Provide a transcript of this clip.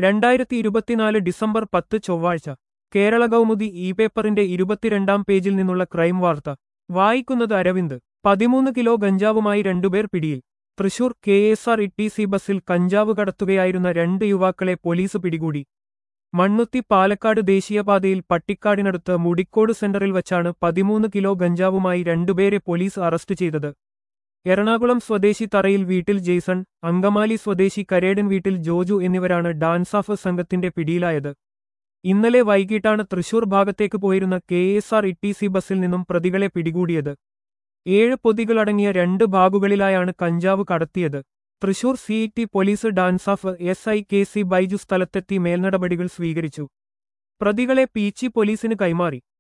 രണ്ടായിരത്തി ഇരുപത്തിനാല് ഡിസംബർ പത്ത് ചൊവ്വാഴ്ച കേരള കൗമുദി ഇ പേപ്പറിന്റെ ഇരുപത്തിരണ്ടാം പേജിൽ നിന്നുള്ള ക്രൈം വാർത്ത വായിക്കുന്നത് അരവിന്ദ് പതിമൂന്ന് കിലോ ഗഞ്ചാവുമായി രണ്ടുപേർ പിടിയിൽ Thrissur K S R T C സി ബസ്സിൽ കഞ്ചാവ് കടത്തുകയായിരുന്ന രണ്ട് യുവാക്കളെ പോലീസ് പിടികൂടി മണ്ണുത്തി പാലക്കാട് ദേശീയപാതയിൽ പട്ടിക്കാടിനടുത്ത് മുടിക്കോട് സെന്ററിൽ വച്ചാണ് പതിമൂന്ന് കിലോ ഗഞ്ചാവുമായി രണ്ടുപേരെ പോലീസ് അറസ്റ്റ് ചെയ്തത് എറണാകുളം സ്വദേശി തറയിൽ വീട്ടിൽ ജെയ്സൺ അങ്കമാലി സ്വദേശി കരേടൻ വീട്ടിൽ ജോജു എന്നിവരാണ് ഡാൻസ് ഓഫ് സംഘത്തിന്റെ പിടിയിലായത് ഇന്നലെ വൈകിട്ടാണ് തൃശൂർ ഭാഗത്തേക്ക് പോയിരുന്ന K S R T C സി ബസ്സിൽ നിന്നും പ്രതികളെ പിടികൂടിയത് ഏഴ് പൊതികളടങ്ങിയ രണ്ട് ബാഗുകളിലായാണ് കഞ്ചാവ് കടത്തിയത് Thrissur city police dance of S I K C Baiju സ്ഥലത്തെത്തി മേൽനടപടികൾ സ്വീകരിച്ചു പ്രതികളെ പീച്ചി പോലീസിന് കൈമാറി